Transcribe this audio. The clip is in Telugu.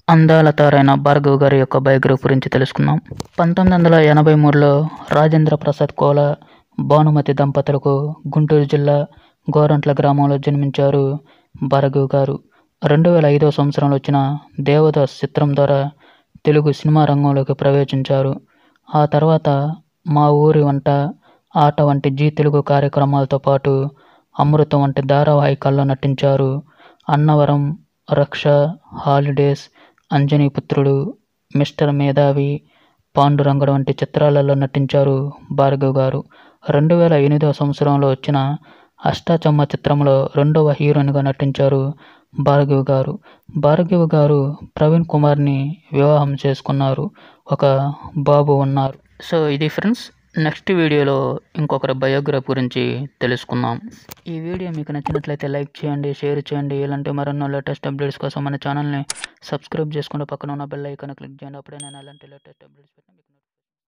అందాల తారైన భార్గవ్ గారి యొక్క బయోగ్రఫీ గురించి తెలుసుకుందాం పంతొమ్మిది వందల ఎనభై మూడులో రాజేంద్ర ప్రసాద్ కోల భానుమతి దంపతులకు గుంటూరు జిల్లా గోరంట్ల గ్రామంలో జన్మించారు భార్గవ్ గారు రెండు వేల ఐదో సంవత్సరంలో వచ్చిన దేవదాస్ చిత్రం ద్వారా తెలుగు సినిమా రంగంలోకి ప్రవేశించారు ఆ తర్వాత మా ఊరి వంట ఆట వంటి జీ తెలుగు కార్యక్రమాలతో పాటు అమృతం వంటి ధారావాహికాల్లో నటించారు అన్నవరం రక్ష హాలిడేస్ అంజనీపుత్రుడు మిస్టర్ మేధావి పాండురంగడు వంటి చిత్రాలలో నటించారు భార్గవ్ గారు రెండు వేల ఎనిమిదవ సంవత్సరంలో వచ్చిన అష్టాచమ్మ చిత్రంలో రెండవ హీరోయిన్గా నటించారు భార్గవ్ గారు భార్గవ్ గారు ప్రవీణ్ కుమార్ని వివాహం చేసుకున్నారు ఒక బాబు ఉన్నారు సో ఇది ఫ్రెండ్స్ నెక్స్ట్ వీడియోలో ఇంకొకరి బయోగ్రఫీ గురించి తెలుసుకుందాం ఈ వీడియో మీకు నచ్చినట్లయితే లైక్ చేయండి షేర్ చేయండి ఇలాంటి మరెన్నో లేటెస్ట్ అప్డేట్స్ కోసం మన ఛానల్ని సబ్స్క్రైబ్ చేసుకుని పక్కన ఉన్న బెల్ ఐకాన్ క్లిక్ చేయండి అప్పుడే నేను అలాంటి లేటెస్ట్ అప్డేట్స్ పెట్టిన మీకు